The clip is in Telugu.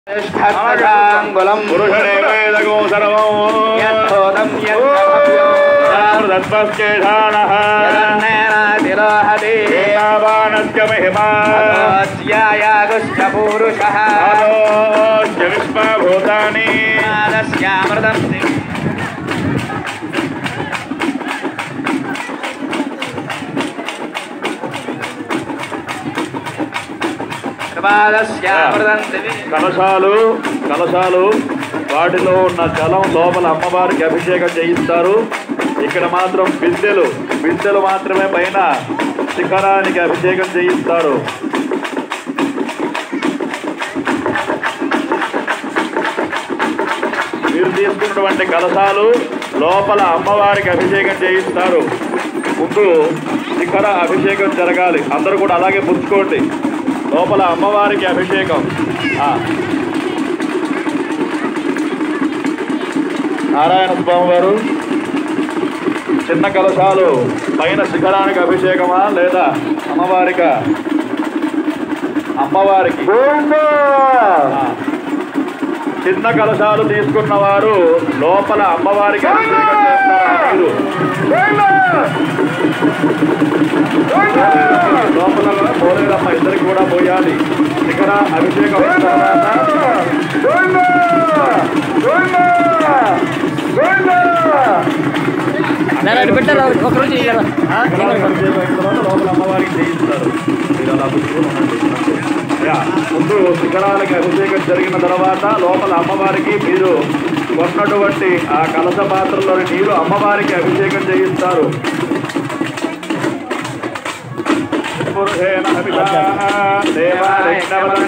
ष्ठाङ्गुलं పురుషదేవేదగో సర్వం यद्धोतं यद्धभव्यं దత్పశ్చేషాణః यदन्नेनातिरोहति ఏతావానస్య మహిమా अध्यायागुश्च पूरुषः ఆదోస్య విశ్వభూతాని नादस्यामृतं कृपादस्यामृतं दिवि కలశాలు కలశాలు వాటిలో ఉన్న జలం లోపల అమ్మవారికి అభిషేకం చేయిస్తారు ఇక్కడ మాత్రం బిందెలు బిందెలు మాత్రమే పైన శిఖరానికి అభిషేకం చేయిస్తారు మీరు తీసుకున్నటువంటి కలశాలు లోపల అమ్మవారికి అభిషేకం చేయిస్తారు ముందు శిఖర అభిషేకం జరగాలి అందరూ కూడా అలాగే పుచ్చుకోండి లోపల అమ్మవారికి అభిషేకం ఆ. నారాయణ స్వామి వారు చిన్న కలశాలు పైన శిఖరానికి అభిషేకమా లేదా అమ్మవారిక అమ్మవారికి ఆ. చిన్న కలశాలు తీసుకున్న వారు లోపల అమ్మవారికి అభిషేకం చేస్తారా మీరు లోపల పోలేదమ్మ ఇద్దరికి కూడా పోయాలి శిఖర అభిషేకం అయిన తర్వాత దాన్ని పెట్టారు ఒక రోజు ఇయ్యాలి. ఆ? శిఖరానికి అభిషేకం అయిన తర్వాత లోపల అమ్మవారికి చేయిస్తారు మీరు అలా పుచ్చుకొని ఉండండి. యా, ముందు శిఖరాలకి అభిషేకం జరిగిన తర్వాత లోపల అమ్మవారికి మీరు కొన్నటువంటి ఆ కలస పాత్రలోని నీరు అమ్మవారికి అభిషేకం చేయిస్తారు పురుషేణ హవిషా దేవాలయ